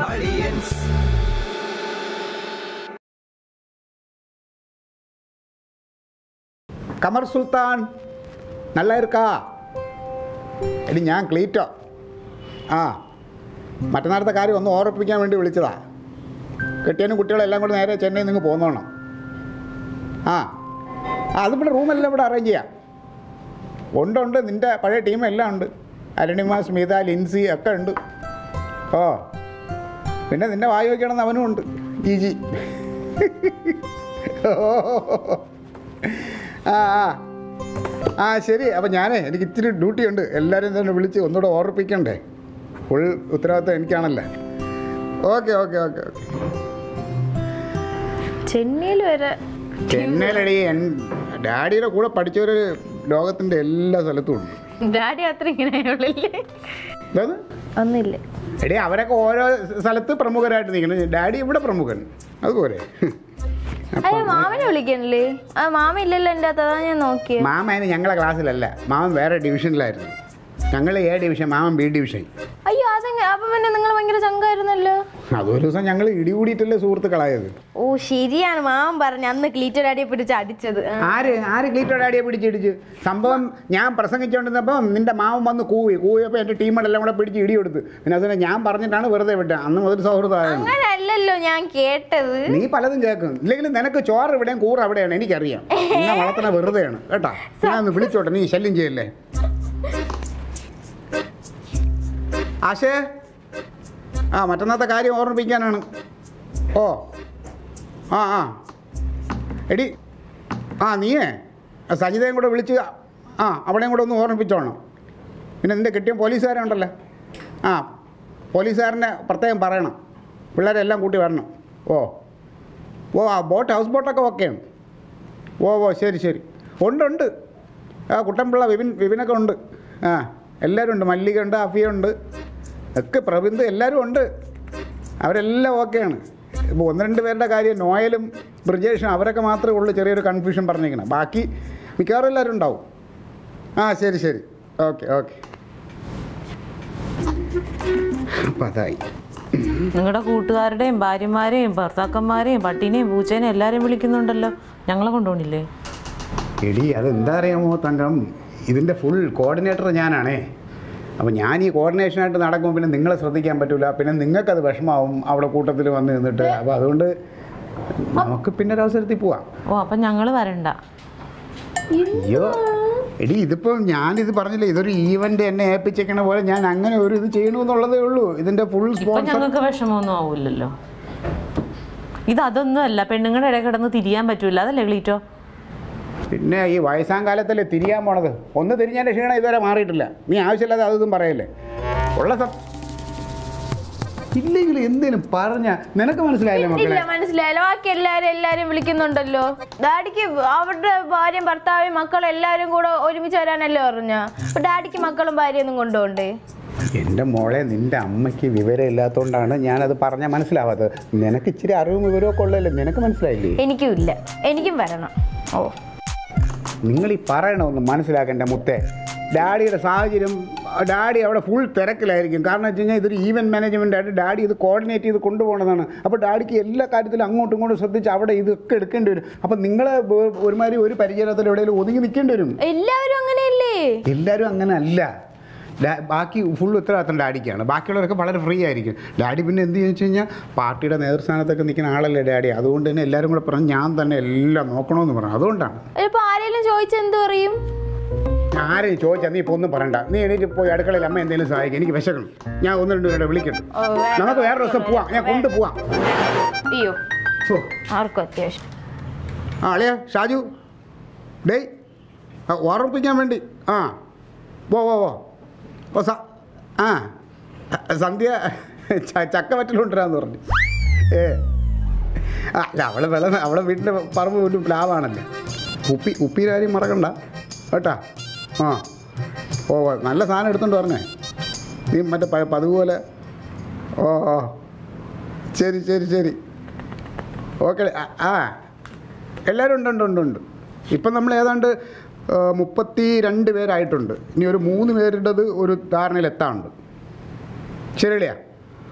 കമർ സുൽത്താൻ നല്ല ഇരിക്കാ എടി ഞാൻ ക്ലീറ്റോ ആ മറ്റന്നാളത്തെ കാര്യം ഒന്ന് ഓർമ്മിപ്പിക്കാൻ വേണ്ടി വിളിച്ചതാ കെട്ടിയനും കുട്ടികളും എല്ലാം കൂടെ നേരെ ചെന്നൈ നിങ്ങൾ പോന്നോണം ആ ആ അതിവിടെ റൂമെല്ലാം ഇവിടെ അറേഞ്ച് ചെയ്യാം ഉണ്ട് ഉണ്ട് നിൻ്റെ പഴയ ടീം എല്ലാം ഉണ്ട് അരുണിമ സ്മിത ലിൻസി ഒക്കെ ഉണ്ട് ഓ പിന്നെ നിന്നെ വായി വയ്ക്കണമെന്ന് അവനും ഉണ്ട് ജി ജി ഓ ആ ആ ആ ശരി അപ്പം ഞാനേ എനിക്ക് ഇത്തിരി ഡ്യൂട്ടി ഉണ്ട് എല്ലാവരും തന്നെ വിളിച്ച് ഒന്നുകൂടെ ഓർമ്മിപ്പിക്കണ്ടേ ഫുൾ ഉത്തരവാദിത്വം എനിക്കാണല്ലേ ഓക്കെ ഓക്കെ ഓക്കെ ഓക്കെ ചെന്നൈയിൽ വരെ ചെന്നൈയിലടി എൻ ഡാഡിയുടെ കൂടെ പഠിച്ചവർ ലോകത്തിൻ്റെ എല്ലാ സ്ഥലത്തും ഉണ്ട് ഡാഡി അത്ര ഇങ്ങനെയുള്ളല്ലേ അതായത് ഒന്നില്ല എടി അവരൊക്കെ ഓരോ സ്ഥലത്ത് പ്രമുഖരായിട്ട് നിൽക്കണം ഡാഡി ഇവിടെ പ്രമുഖൻ അതുപോലെ അയ്യോ മാമനെ വിളിക്കണില്ലേ ആ മാമ ഇല്ലല്ലോ എൻ്റെ അകത്ത് അതാ ഞാൻ നോക്കിയത് മാമന് ഞങ്ങളെ ക്ലാസ്സിലല്ല മാമൻ വേറെ ഡിവിഷനിലായിരുന്നു ഞങ്ങൾ എ ഡിവിഷൻ മാമൻ ബി ഡിവിഷൻ അയ്യോ അതെങ്ങനെ അപ്പം പിന്നെ നിങ്ങൾ ഭയങ്കര ചങ്കായിരുന്നല്ലോ അതൊരു ദിവസം ഞങ്ങൾ ഇടികൂടിയിട്ടല്ലേ സുഹൃത്തുക്കളായത് ഓ ശരിയാണ് മാമൻ പറഞ്ഞു അന്ന് ക്ലീറ്റോ ഡാഡിയെ പിടിച്ച് അടിച്ചത് ആ. ആര് ആര് ക്ലീറ്റോ ഡാഡിയെ പിടിച്ചിടിച്ച് സംഭവം ഞാൻ പ്രസംഗിച്ചുകൊണ്ടിരുന്നപ്പം നിന്റെ മാമൻ വന്ന് കൂവി കൂവിയപ്പോൾ എൻ്റെ ടീമുകളെല്ലാം കൂടെ പിടിച്ച് ഇടിയെടുത്ത് പിന്നെ അതിനെ ഞാൻ പറഞ്ഞിട്ടാണ് വെറുതെ വിട്ടത് അന്ന് മുതൽ സൗഹൃദമായത് അങ്ങനല്ലല്ലോ ഞാൻ കേട്ടത് നീ പലതും കേൾക്കും ഇല്ലെങ്കിൽ നിനക്ക് ചോറ് എവിടെയും കൂറ് അവിടെയാണ് എനിക്കറിയാം എന്നെ വളർത്തണ വെറുതെയാണ് കേട്ടാ ഞാൻ ഒന്ന് വിളിച്ചോട്ടെ നീ ശല്യം ചെയ്യല്ലേ ആശേ ആ മറ്റന്നാത്തെ കാര്യം ഓർമ്മിപ്പിക്കാനാണ് ഓ ആ ആ എടി ആ നീയേ ആ സജിതയും കൂടെ വിളിച്ച് ആ അവിടെയും കൂടെ ഒന്ന് ഓർമ്മിപ്പിച്ചോണം പിന്നെ നിൻ്റെ കിട്ടിയ പോലീസുകാരുണ്ടല്ലോ ആ പോലീസുകാരനെ പ്രത്യേകം പറയണം പിള്ളേരെല്ലാം കൂട്ടി വരണം ഓ ഓ ആ ബോട്ട് ഹൗസ് ബോട്ടൊക്കെ ഓക്കെയാണ് ഓ ഓ ശരി ശരി ഉണ്ട് ഉണ്ട് ആ കുട്ടൻപിള്ള വിപിൻ വിപിനൊക്കെ ഉണ്ട് ആ എല്ലാവരും ഉണ്ട് മല്ലിക ഉണ്ട് അഫിയ ഉണ്ട് ഒക്കെ പ്രബിന്ദ് എല്ലാവരും ഉണ്ട് അവരെല്ലാം ഓക്കെയാണ് ഇപ്പോൾ ഒന്ന് രണ്ട് പേരുടെ കാര്യം നോയലും ബ്രിജേഷും അവരൊക്കെ മാത്രമേ ഉള്ളൂ ചെറിയൊരു കൺഫ്യൂഷൻ പറഞ്ഞിരിക്കണം ബാക്കി മിക്കവാറും എല്ലാവരും ഉണ്ടാവും ആ ശരി ശരി ഓക്കെ ഓക്കെ അപ്പം അതായി നിങ്ങളുടെ കൂട്ടുകാരുടെയും ഭാര്യമാരെയും ഭർത്താക്കന്മാരെയും പട്ടീനെയും പൂച്ചേനെയും എല്ലാവരെയും വിളിക്കുന്നുണ്ടല്ലോ ഞങ്ങളെ കൊണ്ടുപോണില്ലേ എടി അതെന്താ അറിയാമോ തങ്കം ഇതിൻ്റെ ഫുൾ കോർഡിനേറ്റർ ഞാനാണേ അപ്പോൾ ഞാൻ ഈ കോർഡിനേഷനായിട്ട് നടക്കുമ്പോൾ പിന്നെ നിങ്ങളെ ശ്രദ്ധിക്കാൻ പറ്റില്ല പിന്നെ നിങ്ങൾക്കത് വിഷമാവും അവിടെ കൂട്ടത്തിൽ വന്ന് നിന്നിട്ട് അപ്പോൾ അതുകൊണ്ട് നമുക്ക് പിന്നെ ഒരു അവസരത്തിൽ പോവാം ഓ അപ്പം ഞങ്ങൾ വരണ്ട അയ്യോ എടി ഇതിപ്പം ഞാനിത് പറഞ്ഞില്ലേ ഇതൊരു ഈവൻ്റ് എന്നെ ഏൽപ്പിച്ചേക്കണ പോലെ ഞാൻ അങ്ങനെ ഒരു ഇത് ചെയ്യണമെന്നുള്ളതേ ഉള്ളൂ ഇതിൻ്റെ ഫുൾ ഇപ്പം സ്പോൺസർ ഞങ്ങൾക്ക് വിഷമമൊന്നും ആവില്ലല്ലോ ഇത് അതൊന്നും അല്ല പെണ്ണുങ്ങളുടെ ഇടയിൽ കിടന്ന് തിരിയാൻ പറ്റൂല അതല്ലേ ക്ലീറ്റോ പിന്നെ ഈ വയസ്സാം കാലത്തല്ലേ തിരിയാൻ പോണത് ഒന്ന് തിരിഞ്ഞതിൻ്റെ ക്ഷീണം ഇതുവരെ മാറിയിട്ടില്ല നീ ആവശ്യമില്ലാതെ അതൊന്നും പറയല്ലേ ഉള്ള സ ഇല്ലെങ്കിൽ എന്തേലും പറഞ്ഞ നിനക്ക് മനസ്സിലായില്ലേ ഇല്ല മക്കളെ മനസ്സിലായല്ലോ ബാക്കി എല്ലാരും എല്ലാരും വിളിക്കുന്നുണ്ടല്ലോ ഡാഡിക്ക് അവരുടെ ഭാര്യയും ഭർത്താവും മക്കളും എല്ലാരും കൂടെ ഒരുമിച്ച് വരാനല്ലേ പറഞ്ഞ അപ്പൊ ഡാഡിക്ക് മക്കളും ഭാര്യയൊന്നും കൊണ്ടുപോണ്ടേ എൻ്റെ മോളെ നിൻ്റെ അമ്മയ്ക്ക് വിവരം ഇല്ലാത്തതുകൊണ്ടാണ് ഞാനത് പറഞ്ഞാൽ മനസ്സിലാവാത്തത് നിനക്ക് ഇച്ചിരി അറിവും വിവരമൊക്കെ ഉള്ളതല്ലേ നിനക്ക് മനസ്സിലായില്ലേ എനിക്കും ഇല്ല എനിക്കും വരണം ഓ നിങ്ങൾ ഈ പറയണമെന്ന് മനസ്സിലാക്കേണ്ട മുത്തേ ഡാഡിയുടെ സാഹചര്യം ഡാഡി അവിടെ ഫുൾ തിരക്കിലായിരിക്കും കാരണം വെച്ച് കഴിഞ്ഞാൽ ഇതൊരു ഈവൻറ്റ് മാനേജ്മെൻ്റ് ആയിട്ട് ഡാഡി ഇത് കോർഡിനേറ്റ് ചെയ്ത് കൊണ്ടുപോകണതാണ് അപ്പോൾ ഡാഡിക്ക് എല്ലാ കാര്യത്തിലും അങ്ങോട്ടും ഇങ്ങോട്ടും ശ്രദ്ധിച്ച് അവിടെ ഇതൊക്കെ എടുക്കേണ്ടി വരും അപ്പം നിങ്ങൾ ഒരുമാതിരി ഒരു പരിചയത്തിൽ എവിടെയെങ്കിലും ഒതുങ്ങി നിൽക്കേണ്ടി വരും എല്ലാവരും അങ്ങനെയല്ലേ എല്ലാവരും അങ്ങനെ അല്ല ഡാ- ബാക്കി ഫുൾ ഉത്തരവാദിത്തം ഡാഡിക്കാണ് ബാക്കിയുള്ളവരൊക്കെ വളരെ ഫ്രീ ആയിരിക്കും ഡാഡി പിന്നെ എന്ത് ചെയ്യുന്നു വെച്ച് കഴിഞ്ഞാൽ പാർട്ടിയുടെ നേതൃസ്ഥാനത്തൊക്കെ നിൽക്കുന്ന ആളല്ലേ ഡാഡി അതുകൊണ്ട് തന്നെ എല്ലാവരും കൂടെ പറഞ്ഞു ഞാൻ തന്നെ എല്ലാം നോക്കണമെന്ന് പറഞ്ഞു അതുകൊണ്ടാണ് ഇപ്പൊ ആരെങ്കിലും ചോദിച്ചാൽ എന്ത് പറയും ആരെയും ചോദിച്ചാൽ നീ ഇപ്പോൾ ഒന്നും പറയണ്ട നീ എനിക്ക് പോയി അടുക്കളയിൽ അമ്മ എന്തെങ്കിലും സഹായിക്കും എനിക്ക് വിശക്കണം ഞാൻ ഒന്ന് രണ്ട് പേരുടെ വിളിക്കട്ടെ ഓ, വേണ്ട, നമുക്ക് വേറെ ദിവസം പോവാം ഞാൻ കൊണ്ടുപോവാം അയ്യോ ഓ ആർക്കും അത്യാവശ്യം ആ അളിയ ഷാജു ഡേയ് ആ, ഓർമ്മിപ്പിക്കാൻ വേണ്ടി ആ പോ പോ പോ ഓ സ ആ സന്ധ്യ ച- ചക്ക വറ്റലുണ്ടരാന്ന് പറഞ്ഞു ഏ ആ അല്ല അവളെ വില അവളെ വീട്ടിലെ പറമ്പ് ഒരു പ്ലാവാണല്ലേ ഉപ്പി ഉപ്പിയുടെ കാര്യം മറക്കണ്ട കേട്ടാ ആ ഓ ഓ, നല്ല സാധനം എടുത്തോണ്ട് പറഞ്ഞേ നീ മറ്റേ പ- പതിവ് പോലെ ഓ ഓ ശരി ശരി ശരി ഓക്കെ ആ എല്ലാവരും ഉണ്ട് ഉണ്ട് ഉണ്ട് ഉണ്ട് ഇപ്പം നമ്മൾ ഏതാണ്ട് ആ, മുപ്പത്തി രണ്ട് പേരായിട്ടുണ്ട് ഇനി ഒരു മൂന്ന് പേരുടേത് ഒരു ധാരണയിൽ എത്താനുണ്ട് ശരിയല്ലയാ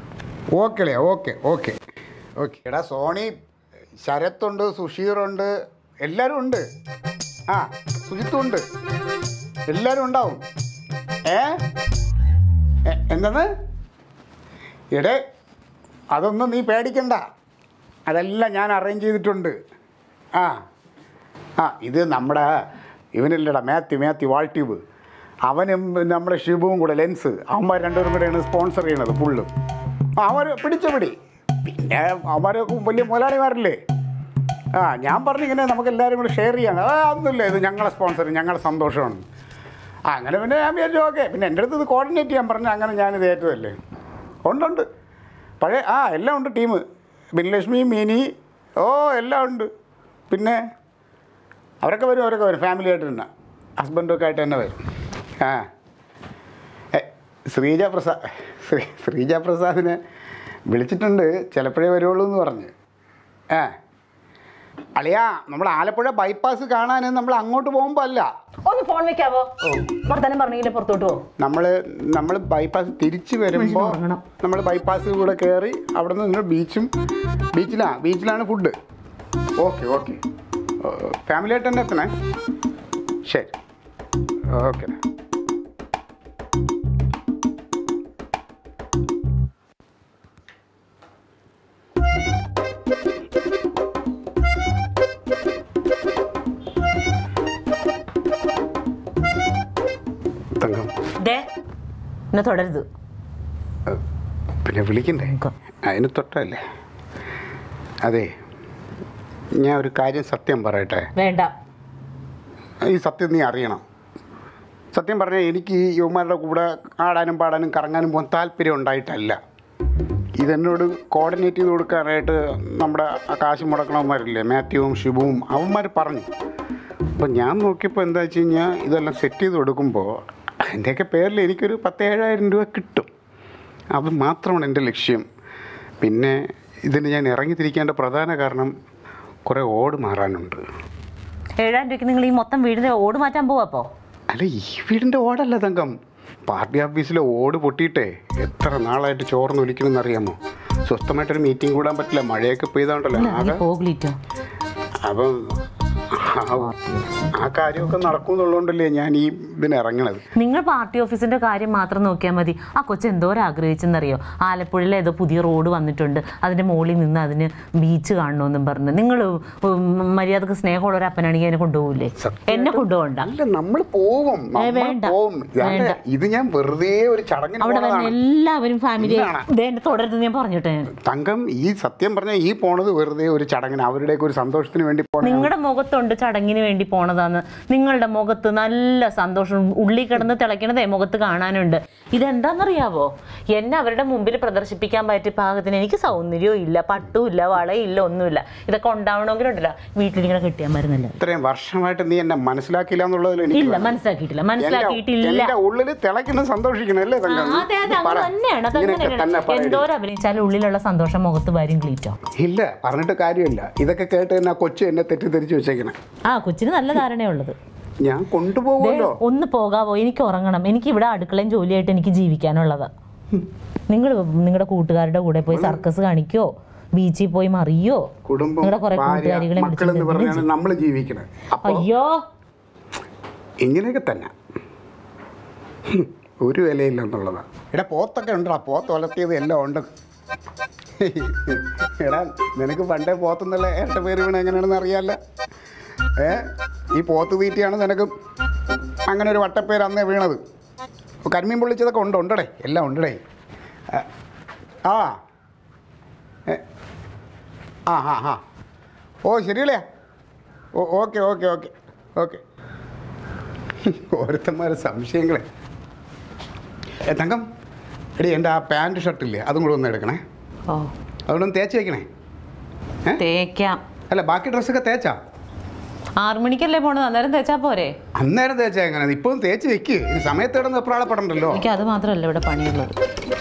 ഓക്കെ ഓക്കെ ഓക്കെ ഓക്കെ എടാ സോണി ശരത്തുണ്ട് സുഷീറുണ്ട് എല്ലാവരും ഉണ്ട് ആ സുജിത്തുണ്ട് എല്ലാവരും ഉണ്ടാവും ഏ എ- എന്തെന്ന് എടേ അതൊന്നും നീ പേടിക്കണ്ട അതെല്ലാം ഞാൻ അറേഞ്ച് ചെയ്തിട്ടുണ്ട് ആ ആ ഇത് നമ്മുടെ ഇവനില്ലടാ മാത്യു മാത്യു വാൾട്യൂബ് അവനും നമ്മുടെ ഷിബുവും കൂടെ ലെൻസ് അവന്മാർ രണ്ടുപേരും കൂടെയാണ് സ്പോൺസർ ചെയ്യണത് ഫുള്ളും അവർ പിടിച്ച പിടി പിന്നെ അവന്മാർ വലിയ മുതലാളിമാരല്ലേ ആ ഞാൻ പറഞ്ഞിങ്ങനെ നമുക്ക് എല്ലാവരും കൂടെ ഷെയർ ചെയ്യാം ആ ഒന്നുമില്ല ഇത് ഞങ്ങളെ സ്പോൺസർ ഞങ്ങളുടെ സന്തോഷമാണ് ആ അങ്ങനെ പിന്നെ ഞാൻ വിചാരിച്ചു ഓക്കെ പിന്നെ എൻ്റെ അടുത്ത് ഇത് കോർഡിനേറ്റ് ചെയ്യാൻ പറഞ്ഞു അങ്ങനെ ഞാനിത് ഏറ്റതല്ലേ ഉണ്ടുണ്ട് പഴയ ആ എല്ലാം ഉണ്ട് ടീം ബിൻലക്ഷ്മി മിനി ഓ എല്ലാം ഉണ്ട് പിന്നെ അവരൊക്കെ വരും അവരൊക്കെ വരും ഫാമിലി ആയിട്ട് തന്നെ ഹസ്ബൻഡൊക്കെ ആയിട്ട് തന്നെ വരും ആ ഏ, ശ്രീജ പ്രസാദ് ശ്രീ ശ്രീജ പ്രസാദിനെ വിളിച്ചിട്ടുണ്ട് ചിലപ്പോഴേ വരുള്ളൂ എന്ന് പറഞ്ഞ് ആ അളിയാ നമ്മൾ ആലപ്പുഴ ബൈപ്പാസ് കാണാൻ നമ്മൾ അങ്ങോട്ട് പോകുമ്പോൾ അല്ല ഒന്ന് ഫോൺ വെക്കാവോ വർത്തമാനം പറഞ്ഞെങ്കിലേ പുറത്തോട്ട് പോ നമ്മൾ നമ്മൾ ബൈപ്പാസ് തിരിച്ച് വരുമ്പോൾ ഉറങ്ങണം. നമ്മൾ ബൈപ്പാസ് കൂടെ കയറി അവിടെ നിന്ന് ബീച്ചും ബീച്ചിലാണ് ബീച്ചിലാണ് ഫുഡ് ഓക്കെ ഓക്കെ ഫാമിലി ആയിട്ട് തന്നെ എത്തണേ ശരി ഓക്കെ തങ്കം ദേ എന്നെ തുടരുത് പിന്നെ വിളിക്കണ്ടേ അതിന് തൊട്ടല്ലേ അതെ ഞാൻ ഒരു കാര്യം സത്യം പറയട്ടെ വേണ്ട ഈ സത്യം നീ അറിയണം സത്യം പറഞ്ഞാൽ എനിക്ക് ഈ യുവമാരുടെ കൂടെ ആടാനും പാടാനും കറങ്ങാനും പോകാൻ താല്പര്യം ഉണ്ടായിട്ടല്ല ഇതെന്നോട് കോർഡിനേറ്റ് ചെയ്ത് കൊടുക്കാനായിട്ട് നമ്മുടെ ആ കാശ് മുടക്കണവന്മാരില്ലേ മാത്യുവും ഷിബുവും അവന്മാർ പറഞ്ഞു അപ്പം ഞാൻ നോക്കിയപ്പോൾ എന്താ വെച്ച് കഴിഞ്ഞാൽ ഇതെല്ലാം സെറ്റ് ചെയ്ത് കൊടുക്കുമ്പോൾ അതിൻ്റെയൊക്കെ പേരിൽ എനിക്കൊരു പത്ത് ഏഴായിരം രൂപ കിട്ടും അത് മാത്രമാണ് എൻ്റെ ലക്ഷ്യം പിന്നെ ഇതിന് ഞാൻ ഇറങ്ങി തിരിക്കേണ്ട പ്രധാന കാരണം കുറേ ഓട് മാറാനുണ്ട് ഏഴായിരം രൂപയ്ക്ക് നിങ്ങൾ ഈ മൊത്തം വീടിന്റെ ഓട് മാറ്റാൻ പോവാ അപ്പോ അല്ല ഈ വീടിൻ്റെ ഓടല്ല തങ്കം പാർട്ടി ഓഫീസിലെ ഓട് പൊട്ടിയിട്ടേ എത്ര നാളായിട്ട് ചോർന്ന് ഒലിക്കണമെന്ന് അറിയാമോ സ്വസ്ഥമായിട്ടൊരു മീറ്റിംഗ് കൂടാൻ പറ്റില്ല മഴയൊക്കെ പെയ്താണ്ടല്ലോ ആകെ പോകിലിറ്റോ അപ്പം ആ- ആ കാര്യമൊക്കെ നടക്കുന്നുള്ളതുകൊണ്ടല്ലേ ഞാൻ ഈ ഇതിന് ഇറങ്ങണത് നിങ്ങൾ പാർട്ടി ഓഫീസിന്റെ കാര്യം മാത്രം നോക്കിയാൽ മതി ആ കൊച്ചു എന്തോരം ആഗ്രഹിച്ചെന്നറിയോ ആലപ്പുഴയിൽ ഏതോ പുതിയ റോഡ് വന്നിട്ടുണ്ട് അതിന്റെ മുകളിൽ നിന്ന് അതിന് ബീച്ച് കാണണമെന്നും പറഞ്ഞ് നിങ്ങൾ മര്യാദക്ക് സ്നേഹമുള്ള ഒരു അപ്പനാണെങ്കിൽ അതിനെ കൊണ്ടുപോകില്ലേ എന്നെ കൊണ്ടുപോകണ്ട അല്ല നമ്മൾ പോവും നമ്മൾ വേണ്ട. പോവും ഇതല്ല, വേണ്ട. ഇത് ഞാൻ വെറുതെ ഒരു ചടങ്ങിന് അവിടെ വരുന്ന പോണതാണ് എല്ലാവരും ഫാമിലി എന്താണ്? എന്നെ തുടരുത് ഞാൻ പറഞ്ഞിട്ടെ തങ്കം ഈ സത്യം പറഞ്ഞാൽ ഈ പോണത് വെറുതെ ഒരു ചടങ്ങിന് അവരുടെയൊക്കെ ഒരു സന്തോഷത്തിന് വേണ്ടി പോണ നിങ്ങളുടെ മുഖത്തുണ്ട് ചടങ്ങിന് വേണ്ടി പോണതാന്ന് നിങ്ങളുടെ മുഖത്ത് നല്ല സന്തോഷം ഉള്ളി കിടന്ന് തിളയ്ക്കണതേ മുഖത്ത് കാണാനുണ്ട് ഇതെന്താണെന്നറിയാവോ എന്നെ അവരുടെ മുമ്പിൽ പ്രദർശിപ്പിക്കാൻ പറ്റിയ പാകത്തിന് എനിക്ക് സൗന്ദര്യവും ഇല്ല പട്ടും ഇല്ല വളയില്ല ഒന്നുമില്ല ഇതൊക്കെ ഉണ്ടാവണമെങ്കിലുണ്ടല്ലോ വീട്ടിലിങ്ങനെ കെട്ടിയാൽ മരുന്നല്ല ഇത്രയും വർഷമായിട്ട് നീ എന്നെ മനസ്സിലാക്കില്ല എന്നുള്ളതിൽ എനിക്ക് ഇല്ല മനസ്സിലാക്കിയിട്ടില്ല മനസ്സിലാക്കിയിട്ടില്ല എന്റെ ഉള്ളിൽ തിളയ്ക്കുന്ന സന്തോഷിക്കണം അല്ലേ ആ, തങ്കം? അതെ അതെ നീ അങ്ങനെ പറ. തന്നെയാണ് ഇങ്ങനെയൊക്കെ തന്നെ അതങ്ങനെയാണ് പറയടി. എന്തോരം അഭിനയിച്ചാലും ഉള്ളിലുള്ള സന്തോഷം മുഖത്ത് വരും ക്ലീറ്റോ ഇല്ല പറഞ്ഞിട്ട് കാര്യമില്ല ഇതൊക്കെ കേട്ട് തന്നെ ആ കൊച്ചു എന്നെ തെറ്റിദ്ധരിച്ച് വെച്ചേക്കണേ ആ കൊച്ചിന് നല്ല ധാരണയുള്ളത് ഞാൻ കൊണ്ടുപോകുമല്ലോ ദേ, ഒന്ന് പോകാവോ എനിക്ക് ഉറങ്ങണം എനിക്ക് ഇവിടെ അടുക്കളയും ജോലിയായിട്ട് എനിക്ക് ജീവിക്കാനുള്ളതാ നിങ്ങൾ നിങ്ങളുടെ കൂട്ടുകാരുടെ കൂടെ പോയി സർക്കസ് കാണിക്കോ ബീച്ചിൽ പോയി മറിയോ കുടുംബം നിങ്ങളുടെ കുറെ ഭാര്യ കൂട്ടുകാരികളെ മക്കളെന്ന് വിളിച്ചിട്ട് പറഞ്ഞാണ് നമ്മൾ ജീവിക്കണത് അപ്പൊ അയ്യോ ഇങ്ങനെയൊക്കെ തന്നെ ഹും, ഒരു വിലയില്ല എന്നുള്ളതാണ് എടാ പോത്തൊക്കെ ഉണ്ടടാ പോത്ത് വളർത്തിയത് എല്ലാം ഉണ്ട് എടാ നിനക്ക് പണ്ടേ പോത്തെന്നുള്ള ഇരട്ട പേര് വീണ് എങ്ങനെയാണെന്ന് അറിയാമല്ല ഏ ഈ പോത്ത് തീറ്റിയാണ് നിനക്ക് അങ്ങനെ ഒരു വട്ടപ്പേര് അന്നേ വീണത് അപ്പോൾ കരിമീൻ പൊള്ളിച്ചതൊക്കെ ഉണ്ട് ഉണ്ടടേ എല്ലാം ഉണ്ടടേ ആ, ആ ഏ, ആ ആ ആ ഓ ശരിയല്ലേ ഓ ഓക്കെ ഓക്കെ ഓക്കെ ഓക്കെ ഓരോരുത്തന്മാരെ സംശയങ്ങളെ ഏ തങ്കം എടി എൻ്റെ ആ പാൻറ് ഷർട്ടില്ലേ അതും കൂടെ ഒന്ന് എടുക്കണേ ഓ അതുകൊണ്ട് ഒന്ന് തേച്ച് വെക്കണേ ഏ തേക്കാം അല്ല ബാക്കി ഡ്രസ്സൊക്കെ തേച്ചാ ആറു മണിക്കല്ലേ പോണത് അന്നേരം തേച്ചാ പോരെ അന്നേരം തേച്ചാ എങ്ങനെ ഇപ്പം തേച്ച് വെക്ക് ഇനി സമയത്ത് കിടന്ന് എപ്പോഴാളപ്പെടണ്ടല്ലോ എനിക്ക് അത് മാത്രമല്ല ഇവിടെ പണിയുള്ളത്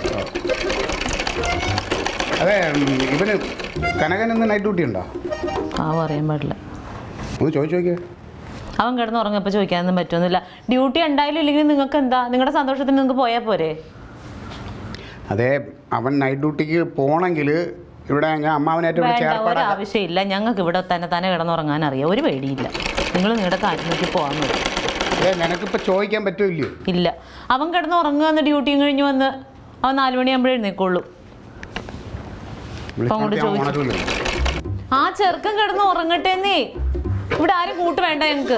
അതെ ഉം, ഇവന് കനകൻ ഇന്ന് നൈറ്റ് ഡ്യൂട്ടി ഉണ്ടോ ആ പറയാൻ പാടില്ല ഒന്ന് ചോദിച്ചു നോക്കിയേ അവൻ കിടന്ന് ഉറങ്ങപ്പോൾ ചോദിക്കാനൊന്നും പറ്റുന്നില്ല ഡ്യൂട്ടി ഉണ്ടായാലും ഇല്ലെങ്കിൽ നിങ്ങൾക്ക് എന്താ നിങ്ങളുടെ സന്തോഷത്തിന് നിങ്ങൾക്ക് പോയാൽ പോരെ അതെ അവൻ നൈറ്റ് ഡ്യൂട്ടിക്ക് പോണെങ്കിൽ ഇവിടെ ഞാൻ അമ്മാവനായിട്ട് വിളിച്ച് വേണ്ട ഏർപ്പാടാക്കാം ഒരാവശ്യമില്ല ഞങ്ങൾക്ക് ഇവിടെ തന്നെ തന്നെ കിടന്നുറങ്ങാൻ അറിയാം ഒരു പേടിയില്ല നിങ്ങൾ നിങ്ങളുടെ കാര്യം നോക്കി പോകാൻ നോക്കി ഏ നിനക്കിപ്പോൾ ചോദിക്കാൻ പറ്റുമല്ലോ ഇല്ല അവൻ കിടന്ന് ഉറങ്ങുക ഡ്യൂട്ടിയും കഴിഞ്ഞ് വന്ന് അവൻ നാലു മണിയാകുമ്പോഴേ എഴുന്നേക്കുള്ളൂ അങ്ങോട്ട് ചോദിച്ചു. ഉണരൂല്ലോ ആ ചെറുക്കൻ കിടന്ന് ഉറങ്ങട്ടെന്നേ ഇവിടെ ആരും കൂട്ട് വേണ്ട ഞങ്ങക്ക്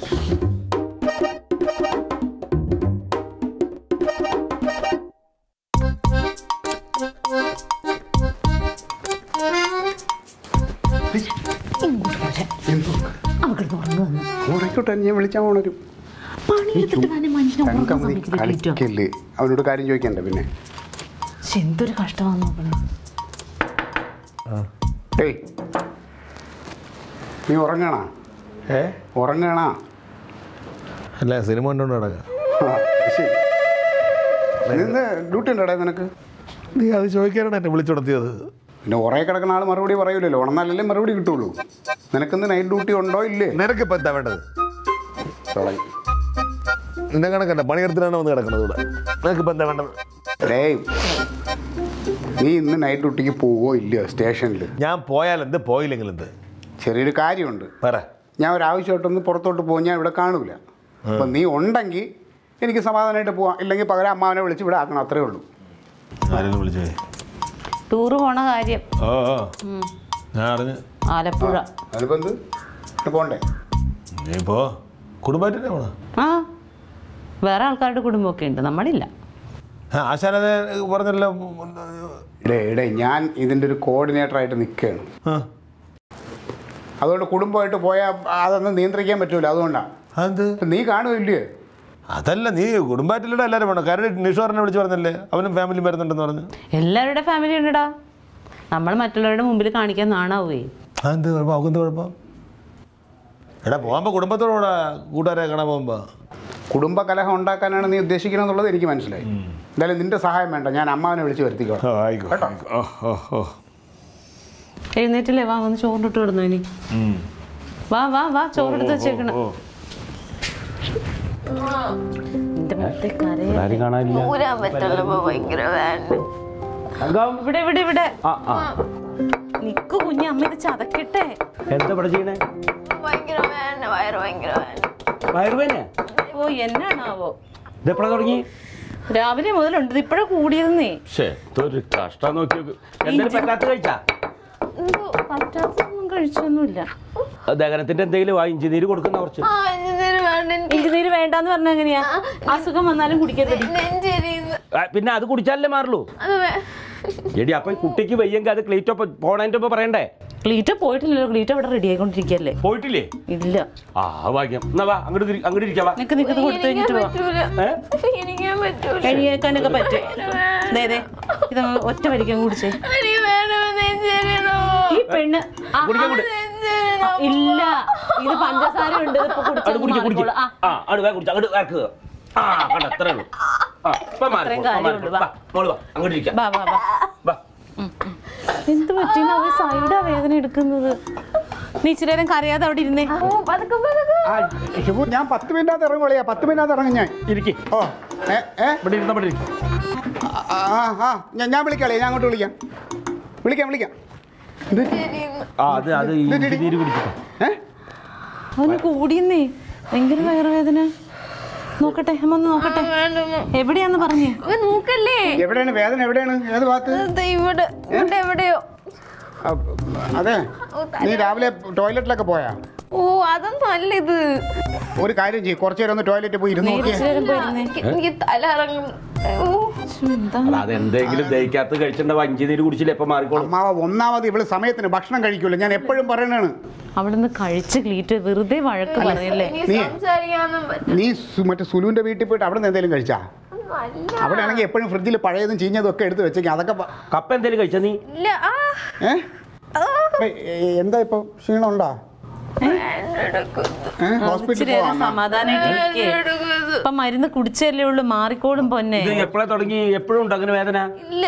ഉറക്കട്ടെ ഞാൻ വിളിച്ചാൽ ഉണരും തങ്കമതി കളിക്കല്ലേ അവനോട് കാര്യം ചോദിക്കണ്ട പിന്നെ എന്തൊരു കഷ്ടമാന്ന് നോക്കണേ ഏയ് നീ ഉറങ്ങണ ഏ ഉറങ്ങണ അല്ല സിനിമ കണ്ടോണ്ട് നടക്കാം ശരി നിന്ന് ഡ്യൂട്ടി ഉണ്ടോടാ നിനക്ക് നീ അത് ചോദിക്കാനാണ് എന്നെ വിളിച്ചുണർത്തിയത് പിന്നെ ഉറയെ കിടക്കുന്ന ആൾ മറുപടി പറയൂലല്ലോ ഉണർന്നാലല്ലേ മറുപടി കിട്ടുള്ളൂ നിനക്കിന്ന് നൈറ്റ് ഡ്യൂട്ടി ഉണ്ടോ ഇല്ലേ നിനക്കിപ്പോൾ എന്താ വേണ്ടത് തുടങ്ങി നിന്നെ കണക്കല്ല പണിയെടുത്തിട്ടാണ് വന്ന് കിടക്കുന്നത് ഇവിടെ നിനക്കിപ്പോൾ എന്താ വേണ്ടത് ഡേയ് നീ ഇന്ന് നൈറ്റ് ഡ്യൂട്ടിക്ക് പോവോ ഇല്ലയോ സ്റ്റേഷനിൽ ഞാൻ പോയാൽ എന്ത് പോയില്ലെങ്കിൽ എന്ത് ചെറിയൊരു കാര്യമുണ്ട് പറ ഞാൻ ഒരാവശ്യമായിട്ടൊന്ന് പുറത്തോട്ട് പോകും ഞാൻ ഇവിടെ കാണൂല അപ്പം നീ ഉണ്ടെങ്കിൽ എനിക്ക് സമാധാനമായിട്ട് പോവാം ഇല്ലെങ്കിൽ പകരം അമ്മാവനെ വിളിച്ച് ഇവിടെ ആക്കണം അത്രേ ഉള്ളൂ ആരെങ്കിലും വിളിച്ചേ ടൂറ് പോണ കാര്യം ഓ ഓ ഞാൻ അറിഞ്ഞ് ആലപ്പുഴ അതിപ്പോൾ എന്ത് ഇവിടെ പോണ്ടേ നീ പോ കുടുംബമായിട്ട് പോണ ആ വേറെ ആൾക്കാരുടെ കുടുംബമൊക്കെ ഉണ്ട് നമ്മളില്ല ആശാനത് പറഞ്ഞല്ലോ ഇടേ ഇടേ ഞാൻ ഇതിൻ്റെ ഒരു കോർഡിനേറ്ററായിട്ട് നിൽക്കുകയാണ് ആ അതുകൊണ്ട് കുടുംബമായിട്ട് പോയാൽ അതൊന്നും നിയന്ത്രിക്കാൻ പറ്റൂല അതുകൊണ്ടാണ് അതെന്ത് ഇപ്പം നീ കാണുമില്ലേ അതല്ല നീ കുടുംബമായിട്ടില്ലടാ എല്ലാവരും വേണം കാരണം നിഷോറിനെ വിളിച്ച് പറഞ്ഞല്ലേ അവനും ഫാമിലിയും വരുന്നുണ്ടെന്ന് പറഞ്ഞു എല്ലാവരുടെ ഫാമിലി ഉണ്ടടാ നമ്മൾ മറ്റുള്ളവരുടെ മുമ്പിൽ കാണിക്കാൻ നാണാവേ അതെന്ത് കുഴപ്പം അവക്കെന്ത് കുഴപ്പം എടാ പോകുമ്പോൾ കുടുംബത്തോടാ കൂട്ടുകാരെ കാണാൻ പോകുമ്പോൾ കുടുംബ കലഹം ഉണ്ടാക്കാനാണ് നീ ഉദ്ദേശിക്കണമെന്നുള്ളത് എനിക്ക് മനസ്സിലായി എന്തായാലും നിന്റെ സഹായം വേണ്ട ഞാൻ അമ്മാവനെ വിളിച്ച് വരുത്തിക്കോളാം ഓ ആയിക്കോ ഓ ഓ ഓ എഴുന്നേറ്റില്ലേ വാ വന്ന് ചോറിട്ട് കിടന്നു ഇനി ഉം. വാ വാ വാ ചോറെടുത്ത് വെച്ചേക്കണം ഓ എന്റെ മുത്തേ കരയാ ആരും കാണാനില്ല ഊരാൻ പറ്റുള്ളൂ ഭയങ്കര വേണ്ട തങ്കം ഇവിടെ ഇവിടെ ഇവിടെ ആ ആ നിക്ക് കുഞ്ഞ് അമ്മ ഇത് ചതക്കട്ടെ എന്താ ഇവിടെ ചെയ്യണേ ഭയങ്കര വേണ്ട വയറ് ഭയങ്കര വേണ്ട വയറുവേനെ ഓ എന്നാണാവോ ഇതെപ്പോഴാ തുടങ്ങി രാവിലെ മുതലുണ്ട് ഇത് ഇപ്പഴാ കൂടിയതെന്നേ ശേ ഇതൊരു കഷ്ടം നോക്കി നോക്ക് എന്തെങ്കിലും പറ്റാത്ത കഴിച്ചാ എന്തോ പറ്റാത്തൊന്നും കഴിച്ചൊന്നുമില്ല ദഹനത്തിന്റെ എന്തെങ്കിലും ആ ഇഞ്ചി നീര് കൊടുക്കുന്ന കുറച്ച് ആ എന്തിനു വേണ്ട എനിക്ക് ഇഞ്ചിനീര് വേണ്ടാന്ന് പറഞ്ഞ എങ്ങനെയാ അസുഖം വന്നാലും കുടിക്കരുത് നെഞ്ചെരിയുന്നു ആ, പിന്നെ അത് കുടിച്ചാലല്ലേ മാറുള്ളൂ അത് വേ എടി അപ്പൊ ഈ കുട്ടിക്ക് വയ്യെങ്കിൽ അത് ക്ലീറ്റോ പോണതിന്റെ ഒപ്പം പറയണ്ടേ ക്ലീറ്റോ പോയിട്ടില്ലല്ലോ ക്ലീറ്റോ ഇവിടെ റെഡി ആയിക്കൊണ്ടിരിക്കല്ലേ പോയിട്ടില്ലേ ഇല്ല ആ ഭാഗ്യം എന്നാ വാ അങ്ങോട്ട് തിരി- അങ്ങോട്ട് ഇരിക്കാ വാ നിനക്ക് നിൽക്കുന്നത് കൊടുത്തു കഴിഞ്ഞിട്ട് പോവാം പറ്റൂല ഏ? എനിക്കാൻ പറ്റൂല എഴുന്നേക്കാനൊക്കെ പറ്റും ദേ ദേ ഇത് ഒറ്റ വരിക്കാൻ കുടിച്ചേ എനിക്ക് വേണം നെഞ്ചെരിയണോ ഈ പെണ്ണ് ആ, കുടിക്കാൻ കൂടി നെഞ്ചെരിയണോ ഇല്ല ഇത് പഞ്ചസാര ഉണ്ട് ഇതിപ്പോ അവിടെ കുടിക്കുക കുടിക്കുക കുടിച്ചാൽ ആ അവിടെ വേ കുടിച്ച അങ്ങോട്ട് ഇറക്കുക ആ കണ്ട അത്രേ ഉള്ളൂ ആ ഇപ്പൊ മാറി അത്രയും കാര്യമുള്ളൂ, വാ. മോള് വാ അങ്ങോട്ട് ഇരിക്കാം വാ വാ വാ വാ എന്ത് പറ്റിയെന്ന് അവർ സൈഡാ വേദന എടുക്കുന്നത് നീ ഇച്ചിരി നേരം കരയാതെ അവിടെ ഇരുന്നേ ഓ പതുക്കെ പതുക്കെ ആ ഷിബു ഞാൻ പത്ത് മിനിറ്റ് ഇറങ്ങും കളിയാ പത്ത് മിനിറ്റ് ഇറങ്ങും ഞാൻ ഇരിക്കേ ഓ ഏ ഏ ഇവിടെ ഇരുന്നാ ഇവിടെ ഇരിക്കും ആ ആ ആ ഞാൻ ഞാൻ വിളിക്കാളേ ഞാൻ അങ്ങോട്ട് വിളിക്കാം വിളിക്കാം വിളിക്കാം ഇത് ആ അത് അത് ഈ ഇത് ഇടി. നീര് കുടിച്ചിട്ട് ഏ അവന് കൂടിയെന്നേ ഭയങ്കര വയറുവേദന നോക്കട്ടെ അമ്മ ഒന്ന് നോക്കട്ടെ എവിടെയാന്ന് പറഞ്ഞേ ഓ, നോക്കല്ലേ എവിടെയാണ് വേദന എവിടെയാണ് ഏത് ഭാഗത്ത് ദേ ഇവിടെ ഇവിടെ എവിടെയോ ആ, അതെ നീ രാവിലെ ടോയ്ലറ്റിലൊക്കെ പോയാ ഓ അതൊന്നും അല്ല ഇത് ഒരു കാര്യം ചെയ്യും കുറച്ചു നേരം ഒന്ന് ടോയ്ലറ്റിൽ പോയി ഇരുന്ന് നോക്കിയേ ഇച്ചിരി നേരം പോയിരുന്നേ എനിക്ക് എനിക്ക് തല ഇറങ്ങുന്നു ഓ, എന്താ അല്ല അത് എന്തെങ്കിലും ദഹിക്കാത്ത കഴിച്ചിട്ടുണ്ടാവും അഞ്ച് നീര് കുടിച്ചില്ല ഇപ്പൊ മാറിക്കോളും അമ്മാവ ഒന്നാമത് ഇവള് സമയത്തിന് ഭക്ഷണം കഴിക്കൂല ഞാൻ എപ്പോഴും പറയണാണ് അവിടുന്ന് കഴിച്ച് ക്ലീറ്റ് വെറുതെ വഴക്ക് പറയല്ലേ ഇനി നീ- സംസാരിക്കാനൊന്നും പറ്റില്ല നീ സു- മറ്റേ സുലുവിന്റെ വീട്ടിൽ പോയിട്ട് അവിടെ നിന്ന് എന്തെങ്കിലും കഴിച്ചാ അല്ല അവിടെ ആണെങ്കിൽ എപ്പോഴും ഫ്രിഡ്ജിൽ പഴയതും ചീഞ്ഞതും ഒക്കെ എടുത്ത് വെച്ചേക്കാം അതൊക്കെ പ- കപ്പ എന്തെങ്കിലും കഴിച്ചാ നീ ഇല്ല ആ ഏ ഏയ്, ഏയ്, എന്താ ഇപ്പൊ ക്ഷീണം ഉണ്ടാ ഹോസ്പിറ്റലിൽ ഇച്ചിരി നേരം പോവാ സമാധാനമായിട്ട് ഇപ്പൊ മരുന്ന് കുടിച്ചല്ലേ ഉള്ളു മാറിക്കോളും പൊന്നെ ഇത് എപ്പോഴാ തുടങ്ങി എപ്പോഴും ഉണ്ട് അങ്ങനെ വേദന ഇല്ല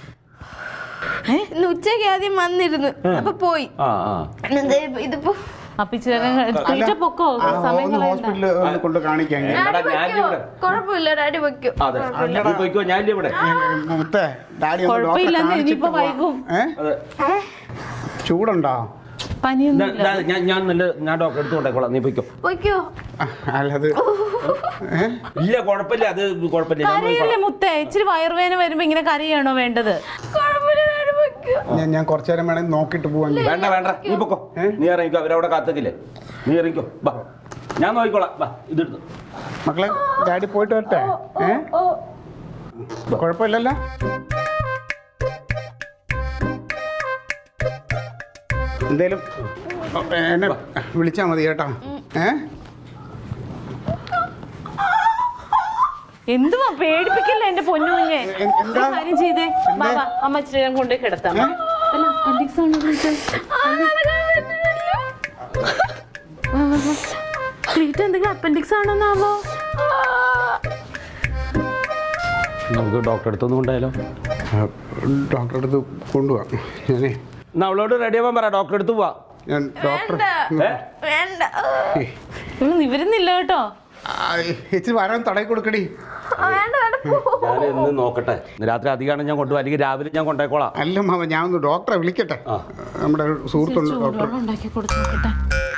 ഇന്ന് ഉച്ചയ്ക്ക് ആദ്യം വന്നിരുന്നു അപ്പൊ പോയി ആ ആ ഇന്ന് ദേ ഇതിപ്പോ അപ്പിച്ചേരൻ ക്ലീറ്റ പൊക്കോ ആ, സമയം ഒന്ന് കളയണ്ട ഹോസ്പിറ്റലിൽ ഒന്ന് കൊണ്ട് കാണിക്കാൻ എടാ, ഡാഡി ഞാൻ വെക്കോ ഇവിടെ. കുഴപ്പമില്ല ഡാഡി വെക്കോ അതെ നീ പോയിക്കോ ഞാനില്ല ഇവിടെ മുത്തേ ഡാഡി ഒന്ന് ഡോക്ടറെ കുഴപ്പമില്ലെന്ന് കാണിച്ചിട്ട് ഇനിയിപ്പോ പോവാം. വൈകും. ഏ അതെ ചൂടുണ്ടോ പനിയൊന്നും ദാ- ദാ, ഞാൻ ഞാൻ നല്ല ഞാൻ ഡോക്ടറെ അടുത്ത് കൊണ്ടേക്കോളാം നീ പോയിക്കോ വെക്കോ ആ, അല്ലത് ഏ ഇല്ല കുഴപ്പമില്ല അത് കുഴപ്പമില്ല ഞാൻ കരയല്ലേ നോക്കിക്കോളാം. മുത്തേ ഇച്ചിരി വയറുവേദന വരുമ്പോ ഇങ്ങനെ കരയാണോ വേണ്ടത് കുഴപ്പമില്ല ഡാഡി വെക്കോ ഞാൻ ഞാൻ കുറച്ചു നേരം വേണമെങ്കിൽ നോക്കിയിട്ട് പോവാൻ വേണ്ട വേണ്ട നീ പൊക്കോ ഏ? നീ ഇറങ്ങിക്കോ അവരവിടെ കാത്തിക്കില്ലേ നീ ഇറങ്ങിക്കോ ബാ ഞാൻ നോക്കിക്കോളാം ബാ ഇതെടുത്തു മക്കളെ ഡാഡി പോയിട്ട് വരട്ടെ ഏ കുഴപ്പമില്ലല്ലോ എന്തേലും ഓ, എന്നെ വിളിച്ചാൽ മതി കേട്ടോ ഏ എന്തുവാ പേടിപ്പിക്കില്ല എന്റെ പൊന്നു കുഞ്ഞെ എ- എന്താ? ഒരു കാര്യം ചെയ്തേ എന്താ? ബാബാ അമ്മ ഇച്ചിരി നേരം കൊണ്ടുപോയി കിടത്താം ഏ? അല്ല appendix ആണോ ക്ലീറ്റ്? ക്ലീറ്റ് എന്തെങ്കിലും അപ്പൻഡിക്സ് ആണോന്നാവോ നമുക്ക് ഡോക്ടറെ അടുത്തൊന്നും കൊണ്ടായാലോ ഡോക്ടറെ അടുത്ത് കൊണ്ടുപോവാം ഞാനേ എന്നാ അവളോട് റെഡി ആവാൻ പറ ഡോക്ടറെ അടുത്ത് പോവാ ഞാൻ ഡോക്ടർ വേണ്ട ഏ? വേണ്ട ഇവള് നിവരുന്നില്ല കേട്ടോ ഇച്ചിരി വരാൻ തടയി കൊടുക്കടി ആ, വേണ്ട വേണ്ട പോ ഞാൻ എന്ന് നോക്കട്ടെ ഇന്ന് രാത്രി അധികമാണ് ഞാൻ കൊണ്ടുപോകാം അല്ലെങ്കിൽ രാവിലെ ഞാൻ കൊണ്ടേക്കോളാം അല്ല മാമ ഞാൻ ഒന്ന് ഡോക്ടറെ വിളിക്കട്ടെ ആ. നമ്മുടെ ഒരു സുഹൃത്തുണ്ട് ഡോക്ടർ ചൂടുവെള്ളം ഉണ്ടാക്കി കൊടുത്തു നോക്കട്ടെ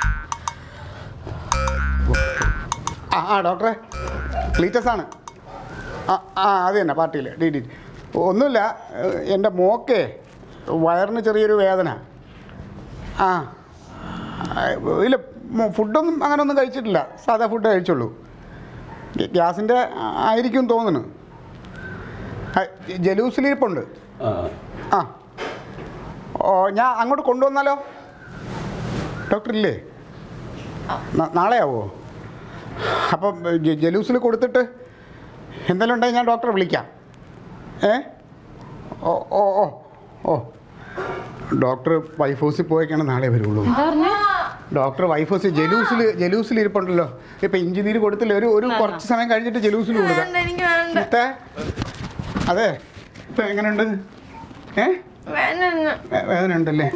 ആ ആ ഡോക്ടറെ ക്ലീറ്റസ് ആണ് ആ ആ അത് തന്നെ പാർട്ടിയിൽ ഡി ഡി ഒന്നുമില്ല ഏഹ്, എൻ്റെ മോക്കേ വയറിന് ചെറിയൊരു വേദന ആ ആ, ഇല്ല മോ- ഫുഡൊന്നും അങ്ങനെ ഒന്നും കഴിച്ചിട്ടില്ല സാധാ ഫുഡ് കഴിച്ചുള്ളൂ ഗ്യ- ഗ്യാസിൻ്റെ ആയിരിക്കും തോന്നുന്നു ആ, ജലൂസിലിരിപ്പുണ്ട് ആ. ആ ഓ ഞാൻ അങ്ങോട്ട് കൊണ്ടുവന്നാലോ ഡോക്ടർ ഇല്ലേ ന- നാളെ ആവോ അപ്പം ജ- ജലൂസിൽ കൊടുത്തിട്ട് എന്തെങ്കിലും ഉണ്ടെങ്കിൽ ഞാൻ ഡോക്ടറെ വിളിക്കാം ഏ ഓ ഓ ഓ ഓ ഡോക്ടർ വൈഫ് ഹൗസിൽ പോയേക്കാണ് നാളെ വരുള്ളൂ ഡോക്ടർ വൈഫ് ഹൗസിൽ ജലൂസിൽ ജലൂസിൽ ഇരിപ്പുണ്ടല്ലോ ഇപ്പം ഇഞ്ചി നീര് കൊടുത്തില്ല ഒരു ഒരു കുറച്ച് സമയം കഴിഞ്ഞിട്ട് ജലൂസിൽ കൊടുക്കാം വേണ്ട എനിക്ക് വേണ്ട മുത്തേ അതെ ഇപ്പം എങ്ങനെയുണ്ട് ഏ വേണ്ട വേ- വേദന ഉണ്ടല്ലേ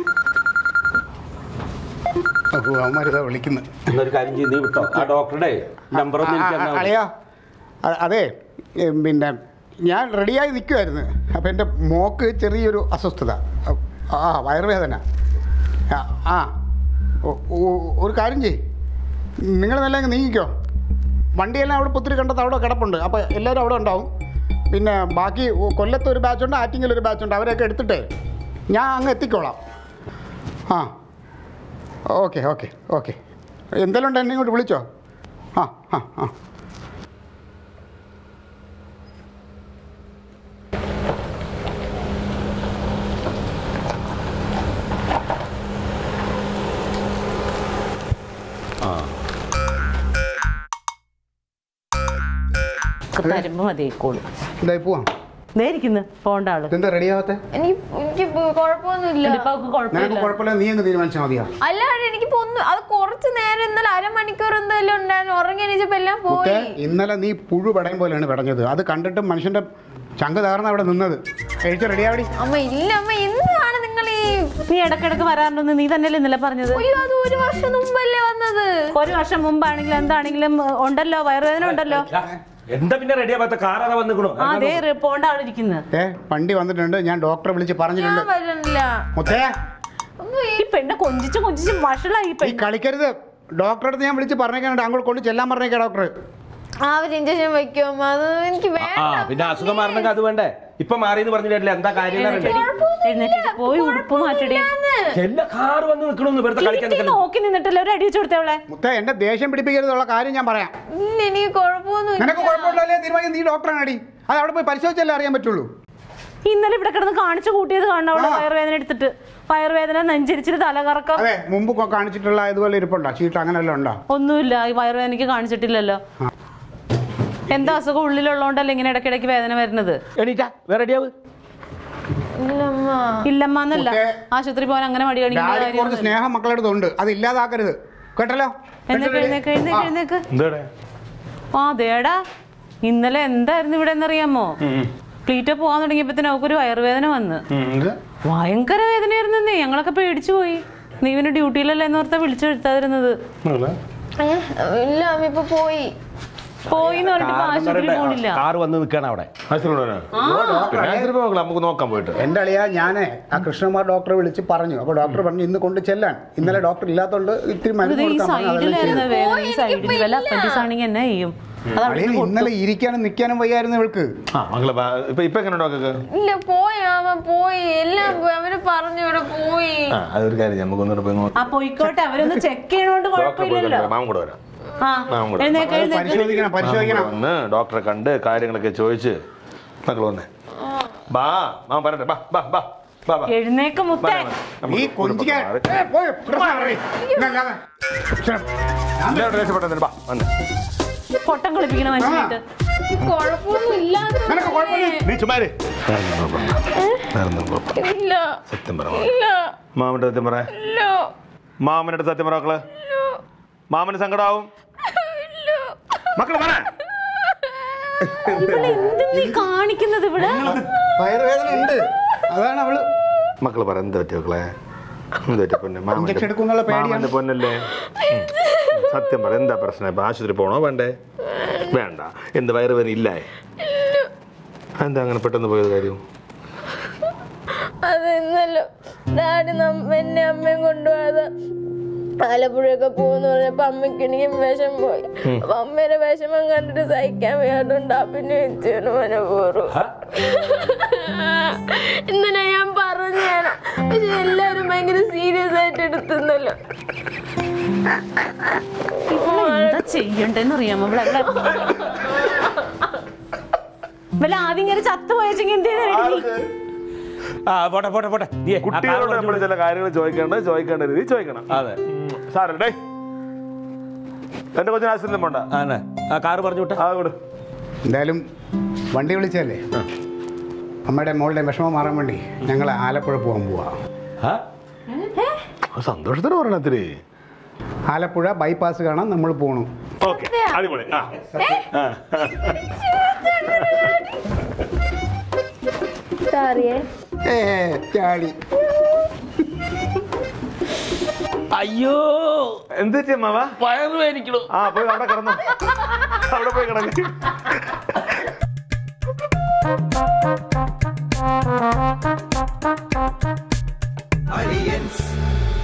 ഓ അവന്മാരിതാ വിളിക്കുന്നത് എന്നൊരു കാര്യം ചെയ്ത് നീ വിട്ടോ ആ ഡോക്ടറുടെ നമ്പർ ഒന്ന് എനിക്ക് തന്നാ മതി. അളിയാ അ- അതെ ഏ, പിന്നെ ഞാൻ റെഡിയായി നിൽക്കുമായിരുന്നു അപ്പം എൻ്റെ മോക്ക് ചെറിയൊരു അസ്വസ്ഥത അ- ആ വയറുവേദന ആ, ആ ഒ- ഒ- ഒരു കാര്യം ചെയ് നിങ്ങൾ നല്ല അങ്ങ് നീങ്ങിക്കോ വണ്ടിയെല്ലാം അവിടെ പുത്തിരി കണ്ടത് അവിടെ കിടപ്പുണ്ട് അപ്പോൾ എല്ലാവരും അവിടെ ഉണ്ടാവും പിന്നെ ബാക്കി ഒ- കൊല്ലത്ത് ഒരു ബാച്ചുണ്ട് ആറ്റിങ്ങിൽ ഒരു ബാച്ചുണ്ട് അവരെയൊക്കെ എടുത്തിട്ടേ ഞാൻ അങ്ങ് എത്തിക്കോളാം ആ ഓക്കെ ഓക്കെ ഓക്കെ എന്തെങ്കിലും ഉണ്ട് എന്നെ ഇങ്ങോട്ട് വിളിച്ചോ ആ ആ ആ തരുമ്പോ മതിയേക്കോളൂ ഇതായി പോവാം നേരിക്കുന്നു പോണ്ട ആള് ഇതെന്താ റെഡിയാവാത്തെ എനിക്ക് എനിക്ക് കുഴപ്പമൊന്നുമില്ല ഇപ്പൊ അവൾക്ക് നിനക്ക് കുഴപ്പമില്ല കുഴപ്പമില്ല നീ അങ്ങ് തീരുമാനിച്ചാൽ മതിയാ അല്ലാണ്ട് എനിക്കിപ്പോ ഒന്നും അത് കുറച്ച് നേരം ഇന്നലെ അരമണിക്കൂർ എന്തെങ്കിലും ഉണ്ടായിരുന്നു ഉറങ്ങി എണീച്ചപ്പോ എല്ലാം മുത്തേ പോയി ഇന്നലെ നീ പുഴു പടയും പോലെയാണ് പടഞ്ഞത് അത് കണ്ടിട്ട് മനുഷ്യന്റെ ചങ്ക് തകർന്ന് അവിടെ നിന്നത് കഴിച്ച റെഡിയാവടി അമ്മ ഇല്ല അമ്മ എന്താണ് നിങ്ങൾ ഈ നീ ഇടക്കിടക്ക് വരാറുണ്ടെന്ന് നീ തന്നെയല്ലേ ഇന്നലെ പറഞ്ഞത് അയ്യോ അത് ഒരു വർഷം മുമ്പല്ലേ വന്നത് ഒരു വർഷം മുമ്പാണെങ്കിലും എന്താണെങ്കിലും ഉണ്ടല്ലോ വയറുവേദന ഉണ്ടല്ലോ യാ, എന്താ പിന്നെ റെഡി ആവാത്ത കാർ അതാ വന്നിക്കണു ആ അതേ പോണ്ട ആളിരിക്കുന്നത് ഏ വണ്ടി വന്നിട്ടുണ്ട് ഞാൻ ഡോക്ടറെ വിളിച്ച് ഞാൻ പറഞ്ഞിട്ടുണ്ട് വരുന്നില്ല മുത്തേ ഒന്നും ഈ ഈ പെണ്ണ് കൊഞ്ചിച്ച് കൊഞ്ചിച്ച് വഷളായി ഈ നീ പെണ്ണ് കളിക്കരുത് ഡോക്ടറെ അടുത്ത് ഞാൻ വിളിച്ച് പറഞ്ഞേക്കാനുണ്ട് അങ്ങോട്ട് കൊണ്ട് ചെല്ലാൻ പറഞ്ഞേക്കാ ഡോക്ടർ ആ ഒരു ഇഞ്ചക്ഷൻ വെക്കും അമ്മ അത് എനിക്ക് ആ വേണ്ട പിന്നെ അസുഖം മാറണമെങ്കിൽ അത് വേണ്ടേ ഇപ്പൊ മാറിയെന്ന് പറഞ്ഞിട്ടില്ല എന്താ കാര്യം അറിയണ്ടേ എഴുന്നേറ്റ് പോയി ഉടുപ്പ് മാറ്റടി എല്ലാ കാർ വന്ന് നിൽക്കണമെന്ന് വെറുതെ കളിക്കാൻ ഈ നിൽക്കണം നോക്കി നിന്നിട്ടല്ലേ ഒരു അടി വെച്ച് കൊടുത്തവളെ മുത്തേ എന്റെ ദേഷ്യം പിടിപ്പിക്കരുതുള്ള കാര്യം ഞാൻ പറയാം ഇല്ല എനിക്ക് കുഴപ്പമൊന്നുമില്ല നിനക്ക് കുഴപ്പമില്ലല്ലേ തീരുമാനിക്കും നീ ഡോക്ടറാണ് അടി അത് അവിടെ പോയി പരിശോധിച്ചല്ലേ അറിയാൻ പറ്റുള്ളൂ ഇന്നലെ ഇവിടെ കിടന്ന് കാണിച്ചു കൂട്ടിയത് കാണണം അവിടെ ആ. വയറുവേദന എടുത്തിട്ട് വയറുവേദന നെഞ്ചരിച്ചിട്ട് തലകറക്കം അതെ മുമ്പ് കൊ- കാണിച്ചിട്ടുള്ള ഇതുപോലെ ഇരിപ്പുണ്ടോ ചീട്ട് അങ്ങനെ വല്ലതും ഉണ്ടോ ഒന്നുമില്ല ഈ വയറുവേദനയ്ക്ക് കാണിച്ചിട്ടില്ലല്ലോ എന്താ അസുഖം ഉള്ളിലുള്ളതുകൊണ്ടല്ലേ ഇങ്ങനെ ഇടയ്ക്കിടയ്ക്ക് വേദന വരുന്നത് എണീറ്റാ വേറെ റെഡിയാവ് ഇല്ല അമ്മ ഇല്ലമ്മന്നല്ല ഓക്കേ. ആശുപത്രി പോകാൻ അങ്ങനെ മടി കാണിക്കുന്ന ഡാഡിക്ക് കുറച്ച് കാര്യമൊന്നുമില്ല. സ്നേഹം മക്കളുടെ അടുത്തുണ്ട് അത് ഇല്ലാതാക്കരുത് കേട്ടല്ലോ എഴുന്നേക്ക് എഴുന്നേക്ക് എഴുന്നേക്ക് എഴുന്നേക്ക് എന്താടെ ആ ദേടാ ഇന്നലെ എന്തായിരുന്നു ഇവിടെ എന്നറിയാമോ ക്ലീറ്റോ പോകാൻ തുടങ്ങിയപ്പോ തന്നെ അവക്കൊരു വയറുവേദന വന്ന് ഭയങ്കര വേദനയായിരുന്നേ ഞങ്ങളൊക്കെ പേടിച്ചു പോയി നീ ഇവന് ഡ്യൂട്ടിയിലല്ലേ എന്നോർത്താ വിളിച്ചു വരുത്താതിരുന്നത് മകളെ ഏ, ഇല്ല അമ്മ ഇപ്പൊ പോയി പോയി എന്ന് പറഞ്ഞിട്ട് ഇപ്പൊ ആശുപത്രിയിൽ പോണില്ല കാറ് വന്ന് നിൽക്കണം അവിടെ ആശുപത്രി കൊണ്ടുവരാനോ? പിന്നെ ആശുപത്രി പോകാം നമുക്ക് നോക്കാൻ പോയിട്ട് എൻ്റെ അളിയാ ഞാനേ ആ കൃഷ്ണകുമാർ ഡോക്ടറെ വിളിച്ച് പറഞ്ഞു അപ്പോൾ ഡോക്ടർ പറഞ്ഞു ഇന്ന് കൊണ്ട് ചെല്ലാൻ ഇന്നലെ ഡോക്ടർ ഇല്ലാത്തതുകൊണ്ട് ഇത്തിരി ഇത് മരുന്ന് ഈ കൊടുക്കാൻ പറഞ്ഞു അതെല്ലാം സൈഡിലായിരുന്ന ചെയ്തു. വേദന ഈ സൈഡിൽ വല്ല അപ്പൻഡിസ് ആണെങ്കിൽ എന്നാ ചെയ്യും അത് അവിടെ അളിയൻ ഇന്നലെ ഇരിക്കാനും നിൽക്കാനും വയ്യായിരുന്നു ഇവൾക്ക് ആ മകളെ ബാ- ഇപ്പൊ ഇപ്പൊ എങ്ങനെ ഡോക്ടർക്ക് ഇല്ല പോയി അവൻ പോയി എല്ലാം പോയി അവര് പറഞ്ഞു ഇവിടെ പോയി ആ അതൊരു കാര്യം നമുക്ക് ഒന്നുകൂടെ പോയി നോക്കാം ആ പോയിക്കോട്ടെ അവരൊന്ന് ചെക്ക് ചെയ്യണോണ്ട് ഡോക്ടറെ പോയി കുഴപ്പമില്ലല്ലോ കണ്ടു. മാമൻ കൂടെ വരാം ആ മാമൻ കൂടെ എഴുന്നേക്ക് അത് എഴുന്നേക്ക് പരിശോധിക്കണം പരിശോധിക്കണം മാമൻ കൂടെ വന്ന് ഡോക്ടറെ കണ്ട് കാര്യങ്ങളൊക്കെ ചോദിച്ച് മക്കൾ വന്നേ ബാ മാമൻ പറയട്ടെ ബാ ബാ ബാ ബാ ബാ എഴുന്നേക്ക് മുത്തേ ഈ കൊഞ്ചിക്കാൻ ഏ, പോയി, ഇവിടെ മാറി. ഇന്നല്ലാതെ. ശ്ശെ, ഞാൻ എല്ലാവരും രക്ഷപ്പെട്ടു ബാ വന്ന് പൊട്ടം കളിപ്പിക്കണ മനുഷ്യനായിട്ട് കുഴപ്പമൊന്നും ഇല്ലാതെ നിനക്ക് കുഴപ്പമില്ല നീ ചുമ്മാര് ഇല്ല സത്യം പറ ഇല്ല മാമന്റെ സത്യം പറ ഇല്ല മാമന്റെ അടുത്ത് സത്യം പറ മക്കള് മാമന് സങ്കടാവും മക്കള് പറ എന്ത് നീ കാണിക്കുന്നത് ഇവിടെ വയറുവേദന ഉണ്ട് അതാണ് അവള് മക്കള് പറ എന്താ പറ്റിയ മക്കളെ എന്താ പറ്റിയ പൊന്നെ Injection എടുക്കുന്നുള്ള പേടിയാണ്. മാമന്റെ പൊന്നല്ലേ ഉം. സത്യം പറ എന്താ പ്രശ്നം ഇപ്പൊ ആശുപത്രി പോണോ വേണ്ടേ വേണ്ട എന്ത് വയറുവേദന ഇല്ലേ എന്താ അങ്ങനെ പെട്ടെന്ന് പോയത് കാര്യം അത് ഇന്നലെ ഡാഡി നം- എന്നെ അമ്മയും കൊണ്ടുപോയത് ആലപ്പുഴയൊക്കെ പോകുന്ന പറഞ്ഞപ്പോ അമ്മയ്ക്ക് എനിക്ക് വിഷം പോയി അപ്പൊ അമ്മേടെ വിഷമം കണ്ടിട്ട് സഹിക്കാൻ വയ്യാതുണ്ട് പിന്നെ വെച്ചു മനപൂർവ്വം ഇന്നലെ ഞാൻ പറഞ്ഞു തരാം പക്ഷെ എല്ലാരും ഭയങ്കര സീരിയസ് ആയിട്ട് എടുത്തുന്നല്ലോ ഇവിടെ എന്താ ചെയ്യണ്ടെന്ന് അറിയാമോ ഇവിടെ ഇവിടെ വല്ല ആദ്യം ഇങ്ങനെ ചത്തു പോയെങ്കിൽ എന്ത് ചെയ്താ ആ പോട്ടെ പോട്ടെ പോട്ടെ നീ ആ കാറ് കുട്ടികളോട് പറഞ്ഞു നമ്മൾ ചില കാര്യങ്ങൾ ചോദിക്കേണ്ടത് ചോദിക്കേണ്ട രീതി ചോദിക്കണം അതെ സാറേ എന്റെ കൊച്ചിന് ആശുപത്രി പോണ്ട ആണേ ആ കാറ് പറഞ്ഞു വിട്ടെ ആ കൂടെ എന്തായാലും വണ്ടി വിളിച്ചല്ലേ അമ്മയുടെ മോളുടെ വിഷമം മാറാൻ വേണ്ടി ഞങ്ങൾ ആലപ്പുഴ പോകാൻ പോവാ ആ? സന്തോഷത്തോടെ പറയണം ഇത്തിരി ആലപ്പുഴ ബൈപ്പാസ് കാണാൻ നമ്മൾ പോകണം ഓക്കെ അടിപൊളി ആ സാറിയേ ഏ ചാടി അയ്യോ എന്ത് പറ്റി അമ്മാവ വയറ് വേദനിക്കണു ആ പോയി അവിടെ കിടന്നു അവിടെ പോയി കിടന്നു Aliens